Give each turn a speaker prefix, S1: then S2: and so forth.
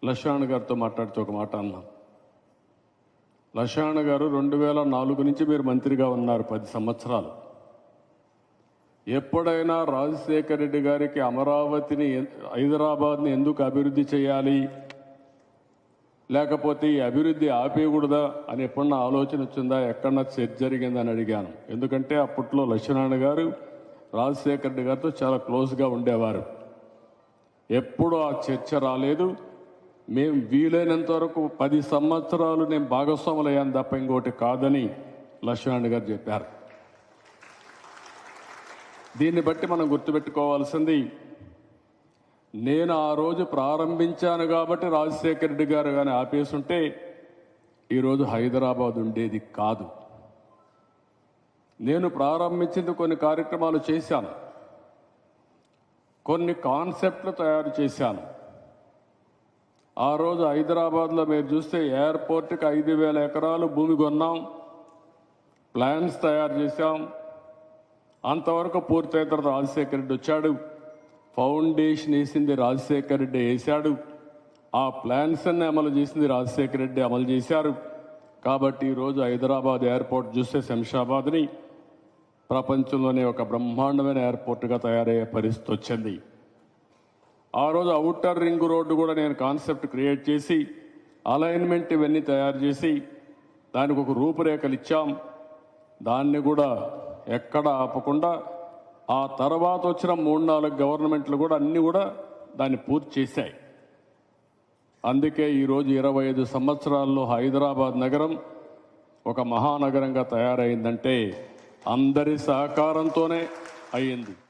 S1: లక్ష్మణ్ గారితో మాట్లాడుతూ ఒక మాట అన్నాం లక్ష్మణ్ గారు రెండు వేల నాలుగు నుంచి మీరు మంత్రిగా ఉన్నారు పది సంవత్సరాలు ఎప్పుడైనా రాజశేఖర రెడ్డి గారికి అమరావతిని ఎ- హైదరాబాద్ని ఎందుకు అభివృద్ధి చేయాలి లేకపోతే ఈ అభివృద్ధి ఆపేయకూడదా అని ఎప్పుడన్నా ఆలోచన వచ్చిందా ఎక్కడన్నా చర్చ జరిగిందని అడిగాను ఎందుకంటే అప్పట్లో లక్ష్మీనారాయణ గారు రాజశేఖర రెడ్డి గారితో చాలా క్లోజ్గా ఉండేవారు ఎప్పుడు ఆ చర్చ రాలేదు మేము వీలైనంత వరకు పది సంవత్సరాలు నేను భాగస్వాములయ్యాను తప్ప ఇంకోటి కాదని లక్ష్మణ్ గారు చెప్పారు దీన్ని బట్టి మనం గుర్తుపెట్టుకోవాల్సింది నేను ఆ రోజు ప్రారంభించాను కాబట్టి రాజశేఖర రెడ్డి గారు కానీ ఆపేసుంటే ఈరోజు హైదరాబాద్ ఉండేది కాదు నేను ప్రారంభించింది కొన్ని కార్యక్రమాలు చేశాను కొన్ని కాన్సెప్ట్లు తయారు చేశాను ఆ రోజు హైదరాబాద్లో మీరు చూస్తే ఎయిర్పోర్ట్కి ఐదు వేల ఎకరాలు భూమి కొన్నాం ప్లాన్స్ తయారు చేశాం అంతవరకు పూర్తయిన తర్వాత రాజశేఖర రెడ్డి వచ్చాడు ఫౌండేషన్ వేసింది రాజశేఖర రెడ్డి వేశాడు ఆ ప్లాన్స్ అన్ని అమలు చేసింది రాజశేఖర రెడ్డి అమలు చేశారు కాబట్టి ఈరోజు హైదరాబాద్ ఎయిర్పోర్ట్ చూస్తే శంషాబాద్ని ప్రపంచంలోనే ఒక బ్రహ్మాండమైన ఎయిర్పోర్ట్గా తయారయ్యే పరిస్థితి వచ్చింది ఆ రోజు అవుటర్ రింగ్ రోడ్డు కూడా నేను కాన్సెప్ట్ క్రియేట్ చేసి అలైన్మెంట్ ఇవన్నీ తయారు చేసి దానికి ఒక రూపురేఖలు ఇచ్చాం దాన్ని కూడా ఎక్కడ ఆపకుండా ఆ తర్వాత వచ్చిన మూడు నాలుగు గవర్నమెంట్లు కూడా అన్ని కూడా దాన్ని పూర్తి చేశాయి అందుకే ఈరోజు ఇరవై ఐదు సంవత్సరాల్లో హైదరాబాద్ నగరం ఒక మహానగరంగా తయారైందంటే అందరి సహకారంతోనే అయ్యింది